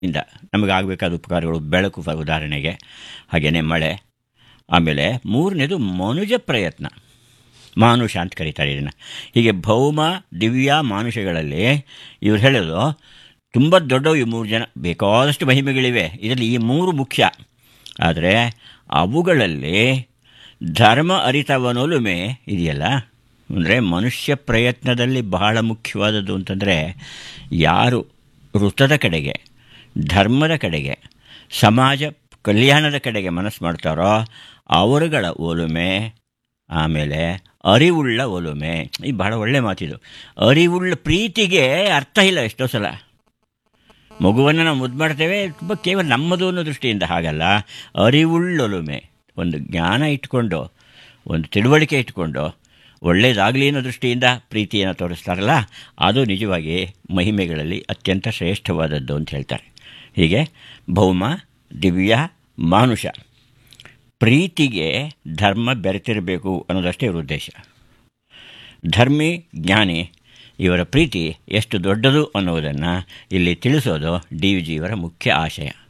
ಇಂದ ನಮಗಾಗಬೇಕಾದ ಉಪಕಾರಗಳು ಬೆಳಕು ಫ- ಉದಾಹರಣೆಗೆ ಹಾಗೆಯೇ ಮಳೆ ಆಮೇಲೆ ಮೂರನೇದು ಮನುಜ ಪ್ರಯತ್ನ ಮಾನುಷ ಅಂತ ಕರೀತಾರೆ ಇದನ್ನು ಹೀಗೆ ಭೌಮ ದಿವ್ಯ ಮಾನುಷಗಳಲ್ಲಿ ಇವ್ರು ಹೇಳೋದು ತುಂಬ ದೊಡ್ಡವು ಈ ಮೂರು ಜನ ಬೇಕಾದಷ್ಟು ಮಹಿಮೆಗಳಿವೆ ಇದರಲ್ಲಿ ಈ ಮೂರು ಮುಖ್ಯ ಆದರೆ ಅವುಗಳಲ್ಲಿ ಧರ್ಮ ಅರಿತವನೊಲುಮೆ ಇದೆಯಲ್ಲ ಅಂದರೆ ಮನುಷ್ಯ ಪ್ರಯತ್ನದಲ್ಲಿ ಬಹಳ ಮುಖ್ಯವಾದದ್ದು ಅಂತಂದರೆ ಯಾರು ವೃತ್ತದ ಕಡೆಗೆ ಧರ್ಮದ ಕಡೆಗೆ ಸಮಾಜ ಕಲ್ಯಾಣದ ಕಡೆಗೆ ಮನಸ್ಸು ಮಾಡ್ತಾರೋ ಅವರುಗಳ ಒಲುಮೆ ಆಮೇಲೆ ಅರಿವುಳ್ಳ ಒಲುಮೆ ಇದು ಬಹಳ ಒಳ್ಳೆ ಮಾತಿದು ಅರಿವುಳ್ಳ ಪ್ರೀತಿಗೆ ಅರ್ಥ ಇಲ್ಲ ಎಷ್ಟೋ ಸಲ ಮಗುವನ್ನು ನಾವು ಮುದ್ದು ಮಾಡ್ತೇವೆ ತುಂಬ ಕೇವಲ ನಮ್ಮದು ಅನ್ನೋ ದೃಷ್ಟಿಯಿಂದ ಹಾಗಲ್ಲ ಅರಿವುಳ್ಳೊಲುಮೆ ಒಂದು ಜ್ಞಾನ ಇಟ್ಕೊಂಡು ಒಂದು ತಿಳುವಳಿಕೆ ಇಟ್ಕೊಂಡು ಒಳ್ಳೆಯದಾಗಲಿ ಅನ್ನೋ ದೃಷ್ಟಿಯಿಂದ ಪ್ರೀತಿಯನ್ನು ತೋರಿಸ್ತಾರಲ್ಲ ಅದು ನಿಜವಾಗಿ ಮಹಿಮೆಗಳಲ್ಲಿ ಅತ್ಯಂತ ಶ್ರೇಷ್ಠವಾದದ್ದು ಅಂತ ಹೇಳ್ತಾರೆ ಹೀಗೆ ಭೌಮ ದಿವ್ಯ ಮಾನುಷ ಪ್ರೀತಿಗೆ ಧರ್ಮ ಬೆರೆತಿರಬೇಕು ಅನ್ನೋದಷ್ಟೇ ಇವ್ರ ಉದ್ದೇಶ ಧರ್ಮಿ ಜ್ಞಾನಿ ಇವರ ಪ್ರೀತಿ ಎಷ್ಟು ದೊಡ್ಡದು ಅನ್ನುವುದನ್ನು ಇಲ್ಲಿ ತಿಳಿಸೋದು ಡಿ ವಿ ಜಿಯವರ ಮುಖ್ಯ ಆಶಯ